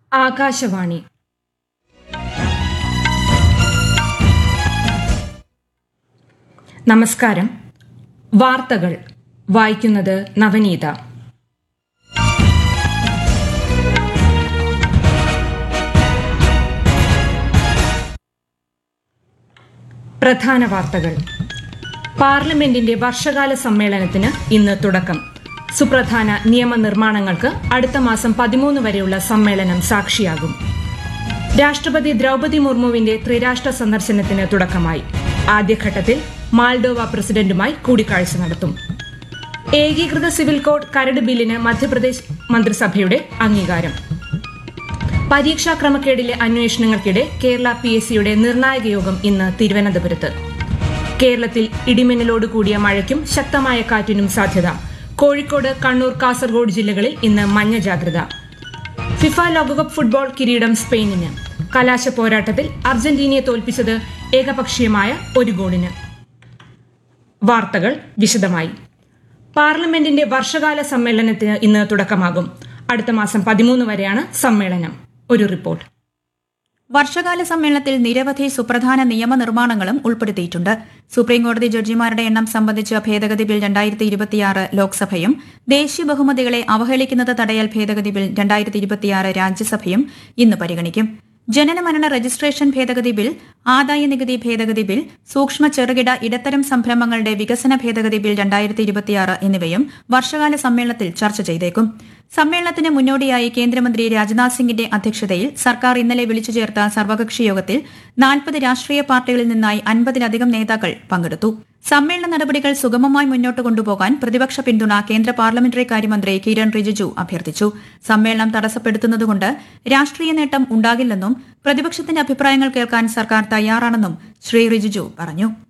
ആകാശവാണി നമസ്കാരം വാർത്തകൾ വായിക്കുന്നത് നവനീത പ്രധാന വാർത്തകൾ പാർലമെന്റിന്റെ വർഷകാല സമ്മേളനത്തിന് ഇന്ന് തുടക്കം സുപ്രധാന നിയമനിർമ്മാണങ്ങൾക്ക് അടുത്ത മാസം പതിമൂന്ന് വരെയുള്ള സമ്മേളനം സാക്ഷിയാകും രാഷ്ട്രപതി ദ്രൗപതി മുർമുവിന്റെ ത്രിരാഷ്ട്ര സന്ദർശനത്തിന് തുടക്കമായി ആദ്യഘട്ടത്തിൽ മാൾഡോവ പ്രസിഡന്റുമായി കൂടിക്കാഴ്ച നടത്തും ഏകീകൃത സിവിൽ കോഡ് കരട് ബില്ലിന് മധ്യപ്രദേശ് മന്ത്രിസഭയുടെ അംഗീകാരം പരീക്ഷാ ക്രമക്കേടിലെ അന്വേഷണങ്ങൾക്കിടെ കേരള പി എസ് സിയുടെ നിർണായക യോഗം ഇന്ന് തിരുവനന്തപുരത്ത് കേരളത്തിൽ ഇടിമിന്നലോട് കൂടിയ മഴയ്ക്കും ശക്തമായ കാറ്റിനും സാധ്യത കോഴിക്കോട് കണ്ണൂർ കാസർഗോഡ് ജില്ലകളിൽ ഇന്ന് മഞ്ഞ ജാഗ്രത ഫിഫ ലോകകപ്പ് ഫുട്ബോൾ കിരീടം സ്പെയിനിന് കലാശ പോരാട്ടത്തിൽ അർജന്റീനയെ തോൽപ്പിച്ചത് ഏകപക്ഷീയമായ ഒരു ഗോളിന് വാർത്തകൾ വിശദമായി പാർലമെന്റിന്റെ വർഷകാല സമ്മേളനത്തിന് ഇന്ന് തുടക്കമാകും അടുത്ത മാസം പതിമൂന്ന് വരെയാണ് സമ്മേളനം ഒരു റിപ്പോർട്ട് വർഷകാല സമ്മേളനത്തിൽ നിരവധി സുപ്രധാന നിയമനിർമ്മാണങ്ങളും ഉൾപ്പെടുത്തിയിട്ടുണ്ട് സുപ്രീംകോടതി ജഡ്ജിമാരുടെ എണ്ണം സംബന്ധിച്ച ഭേദഗതി ബിൽ രണ്ടായിരത്തി ഇരുപത്തിയാറ് ലോക്സഭയും ദേശീയ ബഹുമതികളെ അവഹേളിക്കുന്നത് തടയൽ ഭേദഗതി ബിൽ രണ്ടായിരത്തി ഇരുപത്തിയാറ് രാജ്യസഭയും ഇന്ന് പരിഗണിക്കും ജനനമരണ രജിസ്ട്രേഷൻ ഭേദഗതി ബിൽ ആദായ നികുതി ഭേദഗതി ബിൽ സൂക്ഷ്മ ചെറുകിട ഇടത്തരം സംരംഭങ്ങളുടെ വികസന ഭേദഗതി ബിൽ രണ്ടായിരത്തി ഇരുപത്തിയാറ് എന്നിവയും വർഷകാല സമ്മേളനത്തിൽ ചർച്ച ചെയ്തേക്കും സമ്മേളനത്തിന് മുന്നോടിയായി കേന്ദ്രമന്ത്രി രാജ്നാഥ് സിംഗിന്റെ അധ്യക്ഷതയിൽ സർക്കാർ ഇന്നലെ വിളിച്ചു ചേർത്ത സർവകക്ഷി യോഗത്തിൽ നാൽപ്പത് രാഷ്ട്രീയ പാർട്ടികളിൽ നിന്നായി അൻപതിലധികം നേതാക്കൾ പങ്കെടുത്തു സമ്മേളന നടപടികൾ സുഗമമായി മുന്നോട്ട് കൊണ്ടുപോകാൻ പ്രതിപക്ഷ പിന്തുണ കേന്ദ്ര പാർലമെന്ററി കാര്യമന്ത്രി കിരൺ റിജിജു അഭ്യർത്ഥിച്ചു സമ്മേളനം തടസ്സപ്പെടുത്തുന്നതുകൊണ്ട് രാഷ്ട്രീയ നേട്ടം ഉണ്ടാകില്ലെന്നും പ്രതിപക്ഷത്തിന്റെ അഭിപ്രായങ്ങൾ കേൾക്കാൻ സർക്കാർ തയ്യാറാണെന്നും ശ്രീ റിജിജു പറഞ്ഞു